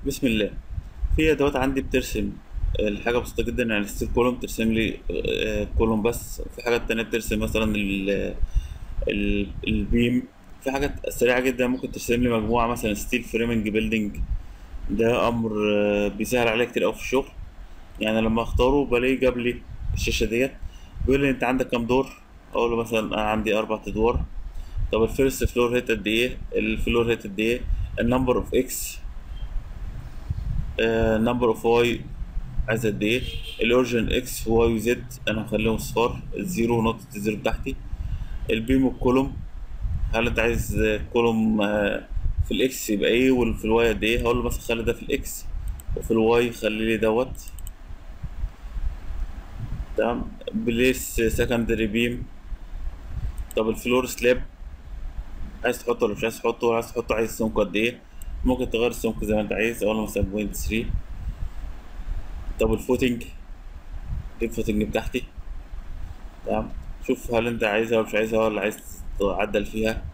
بسم الله في ادوات عندي بترسم الحاجه بسيطه جدا يعني ستيل كولوم ترسم لي آه، كولوم بس في حاجات تانية بترسم مثلا ال- ال- البيم في حاجات سريعه جدا ممكن ترسم لي مجموعه مثلا ستيل فريمنج بيلدينج ده امر آه، بيسهل عليا كتير قوي في الشغل يعني لما اختاره بلاقي جاب لي الشاشه ديت بيقول لي انت عندك كام دور اقول له مثلا انا عندي اربع ادوار طب الفيرست فلور هيت قد ايه الفلور هيت قد ايه النمبر اوف اكس نمبر اوف واي عايز قد ايه الاوريجن اكس واي وزد انا هخليهم صفار الزيرو نقطة الزيرو بتاعتي البيم والكولوم هل انت عايز كولوم آه، في الاكس يبقى ايه وفي الواي قد ايه هقول له مثلا خلي ده في الاكس وفي الواي خلي لي دوت تمام بليس سكندري بيم طب الفلور سلاب عايز تحطه ولا مش عايز تحطه عايز تحطه عايز سمكه قد ايه ممكن تغير السمك زي ما انت عايز اقول له مثلا بوينت 3 طب الفوتنج دي الفوتنج بتاعتي تمام شوف هل انت عايزها ولا مش عايزها ولا عايز تعدل فيها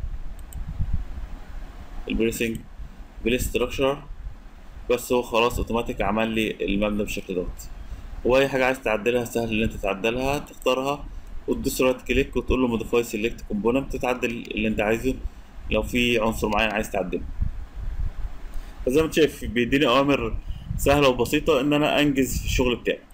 البريسنج بالاستراكشر بس هو خلاص اوتوماتيك عمل لي المبنى بالشكل دوت واي حاجه عايز تعدلها سهل ان انت تعدلها تختارها وتدوس رايت كليك وتقول له موديفاي سيلكت كومبوننت تتعدل اللي انت عايزه لو في عنصر معين عايز تعدله فزي ما انت شايف بيديني اوامر سهله وبسيطه ان انا انجز في الشغل بتاعي